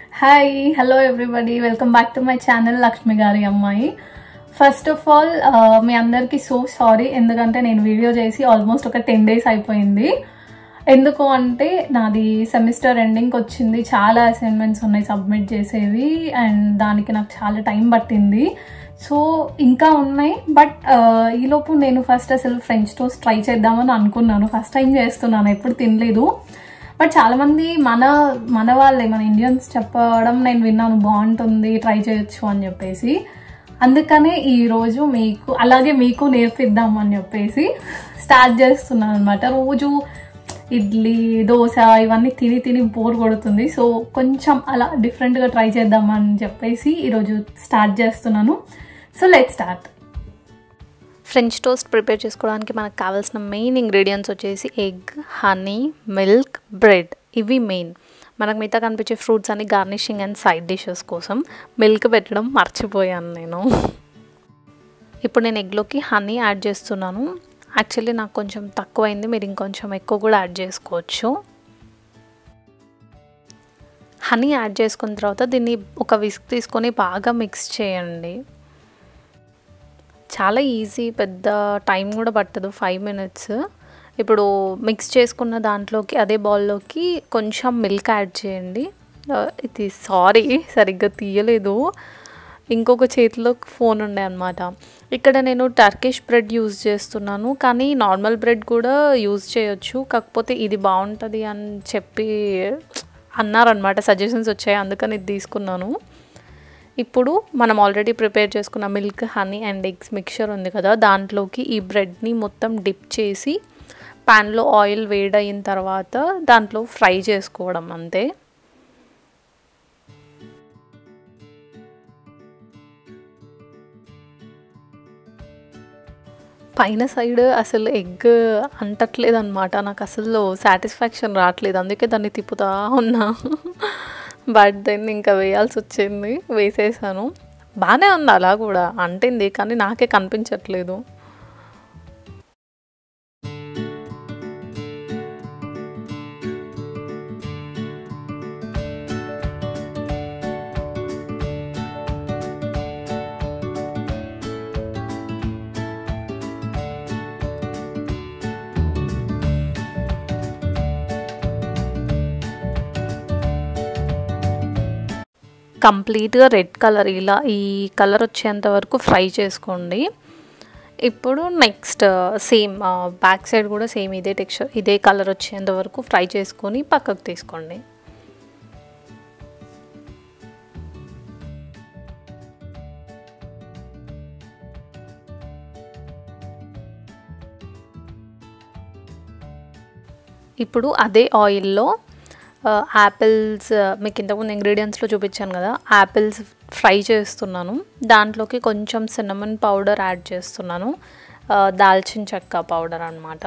hi hello everybody welcome back to my channel Lakshmi గారి అమ్మాయి first of all మీ అందరికీ so sorry ఎందుకంటే నేను వీడియో చేసి ఆల్మోస్ట్ ఒక టెన్ డేస్ అయిపోయింది ఎందుకు అంటే నాది సెమిస్టర్ ఎండింగ్కి వచ్చింది చాలా అసైన్మెంట్స్ ఉన్నాయి సబ్మిట్ చేసేవి అండ్ దానికి నాకు చాలా టైం పట్టింది సో ఇంకా ఉన్నాయి బట్ ఈలోపు నేను ఫస్ట్ అసలు ఫ్రెంచ్ టోస్ట్ ట్రై చేద్దామని అనుకున్నాను ఫస్ట్ టైం చేస్తున్నాను ఎప్పుడు తినలేదు బట్ చాలా మంది మన మన వాళ్ళే మన ఇండియన్స్ చెప్పడం నేను విన్నాను బాగుంటుంది ట్రై చేయొచ్చు అని చెప్పేసి అందుకనే ఈరోజు మీకు అలాగే మీకు నేర్పిద్దాం అని చెప్పేసి స్టార్ట్ చేస్తున్నాను అనమాట రోజు ఇడ్లీ దోశ ఇవన్నీ తిని తిని బోర్ కొడుతుంది సో కొంచెం అలా డిఫరెంట్గా ట్రై చేద్దామని చెప్పేసి ఈరోజు స్టార్ట్ చేస్తున్నాను so let start French toast prepare చేసుకోవడానికి మనకు కావాల్సిన మెయిన్ ఇంగ్రీడియంట్స్ వచ్చేసి ఎగ్ హనీ మిల్క్ బ్రెడ్ ఇవి మెయిన్ మనకు మిగతా కనిపించే ఫ్రూట్స్ అన్ని గార్నిషింగ్ అండ్ సైడ్ డిషెస్ కోసం మిల్క్ పెట్టడం మర్చిపోయాను నేను ఇప్పుడు నేను ఎగ్లోకి హనీ యాడ్ చేస్తున్నాను యాక్చువల్లీ నాకు కొంచెం తక్కువైంది మీరు ఇంకొంచెం ఎక్కువ కూడా యాడ్ చేసుకోవచ్చు హనీ యాడ్ చేసుకున్న తర్వాత దీన్ని ఒక విస్క్ తీసుకొని బాగా మిక్స్ చేయండి చాలా ఈజీ పెద్ద టైం కూడా పట్టదు ఫైవ్ మినిట్స్ ఇప్పుడు మిక్స్ చేసుకున్న దాంట్లోకి అదే బౌల్లోకి కొంచెం మిల్క్ యాడ్ చేయండి ఇది సారీ సరిగ్గా తీయలేదు ఇంకొక చేతిలో ఫోన్ ఉండే అనమాట ఇక్కడ నేను టర్కిష్ బ్రెడ్ యూజ్ చేస్తున్నాను కానీ నార్మల్ బ్రెడ్ కూడా యూజ్ చేయొచ్చు కాకపోతే ఇది బాగుంటుంది అని చెప్పి అన్నారనమాట సజెషన్స్ వచ్చాయి అందుకని ఇది తీసుకున్నాను ఇప్పుడు మనం ఆల్రెడీ ప్రిపేర్ చేసుకున్న milk honey and eggs mixture ఉంది కదా దాంట్లోకి ఈ బ్రెడ్ని మొత్తం డిప్ చేసి ప్యాన్లో ఆయిల్ వేడయిన తర్వాత దాంట్లో ఫ్రై చేసుకోవడం అంతే పైన సైడ్ అసలు ఎగ్ అంటట్లేదు అనమాట నాకు అసలు సాటిస్ఫాక్షన్ రావట్లేదు అందుకే దాన్ని తిప్పుతా ఉన్నా బట్ దెన్ ఇంకా వేయాల్సి వచ్చింది వేసేసాను బాగానే ఉంది అలా కూడా అంటింది కానీ నాకే కనిపించట్లేదు కంప్లీట్గా రెడ్ కలర్ ఇలా ఈ కలర్ వచ్చేంత వరకు ఫ్రై చేసుకోండి ఇప్పుడు నెక్స్ట్ సేమ్ బ్యాక్ సైడ్ కూడా సేమ్ ఇదే టెక్స్చర్ ఇదే కలర్ వచ్చేంత వరకు ఫ్రై చేసుకొని పక్కకు తీసుకోండి ఇప్పుడు అదే ఆయిల్లో యాపిల్స్ మీకు ఇంతకుముందు ఇంగ్రీడియంట్స్లో చూపించాను కదా యాపిల్స్ ఫ్రై చేస్తున్నాను దాంట్లోకి కొంచెం సిన్నమన్ పౌడర్ యాడ్ చేస్తున్నాను దాల్చిన చెక్క పౌడర్ అనమాట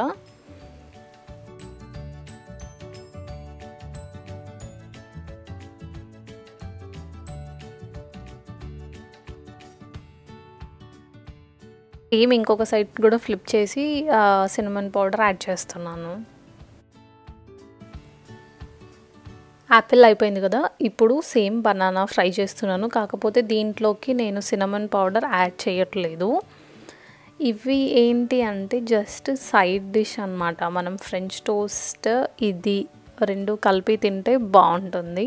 సేమ్ ఇంకొక సైడ్ కూడా ఫ్లిప్ చేసి సిన్నమన్ పౌడర్ యాడ్ చేస్తున్నాను యాపిల్ అయిపోయింది కదా ఇప్పుడు సేమ్ బనానా ఫ్రై చేస్తున్నాను కాకపోతే దీంట్లోకి నేను సినమన్ పౌడర్ యాడ్ చేయట్లేదు ఇవి ఏంటి అంటే జస్ట్ సైడ్ డిష్ అనమాట మనం ఫ్రెంచ్ టోస్ట్ ఇది రెండు కలిపి తింటే బాగుంటుంది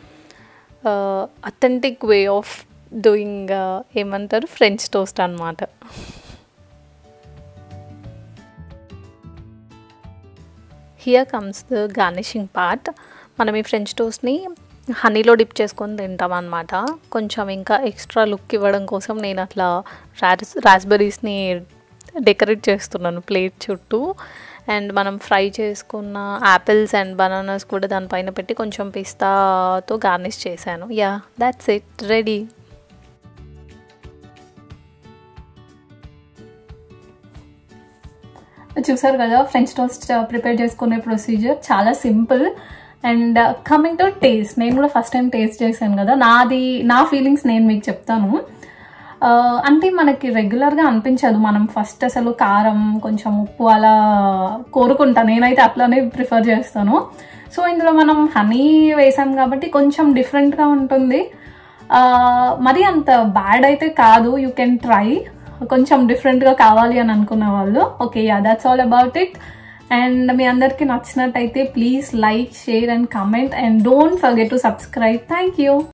అథెంటిక్ వే ఆఫ్ డూయింగ్ ఏమంటారు ఫ్రెంచ్ టోస్ట్ అనమాట here comes the garnishing part మనం ఈ ఫ్రెంచ్ టోస్ట్ని హనీలో డిప్ చేసుకొని తింటాం అనమాట కొంచెం ఇంకా ఎక్స్ట్రా లుక్ ఇవ్వడం కోసం నేను అట్లా రాస్ రాస్బెర్రీస్ని డెకరేట్ చేస్తున్నాను ప్లేట్ చుట్టూ అండ్ మనం ఫ్రై చేసుకున్న యాపిల్స్ అండ్ బనానాస్ కూడా దానిపైన పెట్టి కొంచెం పిస్తాతో గార్నిష్ చేశాను యా దాట్స్ ఇట్ రెడీ చూసారు కదా ఫ్రెంచ్ టోస్ట్ ప్రిపేర్ చేసుకునే ప్రొసీజర్ చాలా simple and coming to taste నేను కూడా ఫస్ట్ టైం టేస్ట్ చేశాను కదా నాది నా ఫీలింగ్స్ నేను మీకు చెప్తాను అంటే మనకి రెగ్యులర్గా అనిపించదు మనం ఫస్ట్ అసలు కారం కొంచెం ఉప్పు అలా కోరుకుంటా నేనైతే అట్లానే ప్రిఫర్ చేస్తాను సో ఇందులో మనం హనీ వేసాం కాబట్టి కొంచెం డిఫరెంట్గా ఉంటుంది ఆ, మరి అంత బ్యాడ్ అయితే కాదు యూ కెన్ ట్రై కొంచెం డిఫరెంట్గా కావాలి అని అనుకున్న వాళ్ళు okay yeah that's all about it and మీ అందరికీ నచ్చినట్టయితే please like share and comment and don't forget to subscribe thank you